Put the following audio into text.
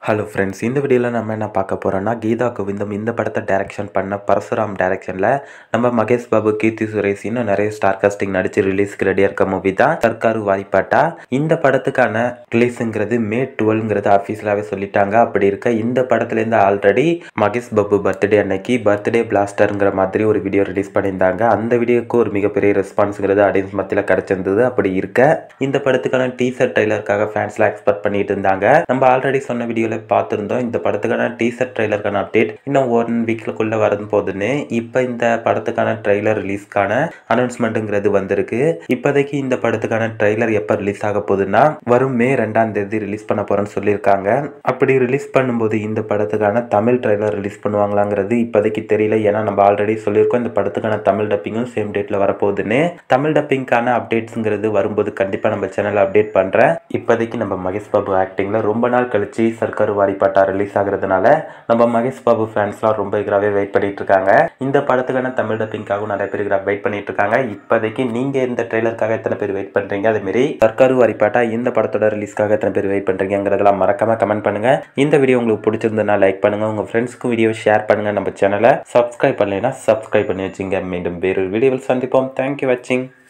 hello friends இந்த வீடியோவில் நம்ம என்ன பார்க்க போகிறோம்னா கீதா கோவிந்தம் இந்த படத்தை டைரக்ஷன் பண்ண பரசுராம் டைரக்ஷனில் நம்ம மகேஷ் பாபு கீர்த்தி சுரேஷ் இன்னும் நிறைய ஸ்டார் காஸ்டிங் நடிச்சு ரிலீஸ்க்கு ரெடியாக இருக்க மூவி தான் சர்க்காரு வாய்ப்பாட்டா இந்த படத்துக்கான ரிலீஸுங்கிறது மே டுவெல்ங்கிறது அஃபீஷியலாகவே சொல்லிட்டாங்க அப்படி இருக்க இந்த படத்துலேருந்து ஆல்ரெடி மகேஷ் பாபு பர்த்டே அன்னைக்கு பர்த்டே பிளாஸ்டருங்கிற மாதிரி ஒரு வீடியோ ரிலீஸ் பண்ணியிருந்தாங்க அந்த வீடியோக்கு ஒரு மிகப்பெரிய ரெஸ்பான்ஸுங்கிறது ஆடியன்ஸ் மத்தியில் கிடைச்சிருந்தது அப்படி இருக்க இந்த படத்துக்கான டீசர் ட்ரைலருக்காக ஃபேன்ஸ்லாம் எக்ஸ்பெக்ட் பண்ணிட்டு இருந்தாங்க நம்ம ஆல்ரெடி சொன்ன வீடியோவில் பார்த்துருந்தோம் இந்த படத்துக்கான டீசர் ட்ரைலருக்கான அப்டேட் இன்னும் ஒன் வீக்லக்குள்ள வரும் போதுன்னு இப்போ இந்த படத்துக்கான ட்ரைலர் ரிலீஸ்க்கான அனௌன்ஸ்மெண்ட்டுங்கிறது வந்திருக்கு இப்போதைக்கு இந்த படத்துக்கான ட்ரைலர் எப்போ ரிலீஸ் ஆக போகுதுன்னா வரும் மே ரெண்டாம் தேதி ரிலீஸ் பண்ண போறேன்னு சொல்லியிருக்காங்க அப்படி ரிலீஸ் பண்ணும்போது இந்த படத்துக்கான தமிழ் ட்ரைலர் ரிலீஸ் பண்ணுவாங்களாங்கிறது இப்போதைக்கு தெரியல ஏன்னா நம்ம ஆல்ரெடி சொல்லியிருக்கோம் இந்த படத்துக்கான தமிழ் டப்பிங்கும் சேம் டேட்டில் வரப்போகுதுன்னு தமிழ் டப்பிங்கான அப்டேட்ஸுங்கிறது வரும்போது கண்டிப்பாக நம்ம சேனலில் அப்டேட் பண்ணுறேன் இப்போதைக்கு நம்ம மகேஷ் பாபு ஆக்டிங்கில் ரொம்ப நாள் கழிச்சு சர்க்கார் வாரிப்பாட்டா ரிலீஸ் ஆகுறதுனால நம்ம மகேஷ் பாபு ஃபேன்ஸ்லாம் ரொம்ப எகராகவே வெயிட் பண்ணிட்டு இருக்காங்க இந்த படத்துக்கான தமிழ் டப்பிங்காகவும் நிறைய பேர் வெயிட் பண்ணிட்டு இருக்காங்க இப்போதைக்கு நீங்கள் இந்த ட்ரெய்லருக்காக எத்தனை பேர் வெயிட் பண்ணுறீங்க அதேமாரி சர்க்கார் வாரிப்பாட்டா இந்த படத்தோட ரிலீஸ்க்காக எத்தனை பேர் வெயிட் பண்ணுறீங்கிறதெல்லாம் மறக்காம கமெண்ட் பண்ணுங்க இந்த வீடியோ உங்களுக்கு பிடிச்சிருந்ததுன்னா லைக் பண்ணுங்க உங்க ஃப்ரெண்ட்ஸ்க்கு வீடியோ ஷேர் பண்ணுங்க நம்ம சேனலை சப்ஸ்கிரைப் பண்ணலைன்னா சப்ஸ்கிரைப் பண்ணி வச்சுங்க மீண்டும் வேறொரு வீடியோவில் சந்திப்போம் தேங்க்யூ வாட்சிங்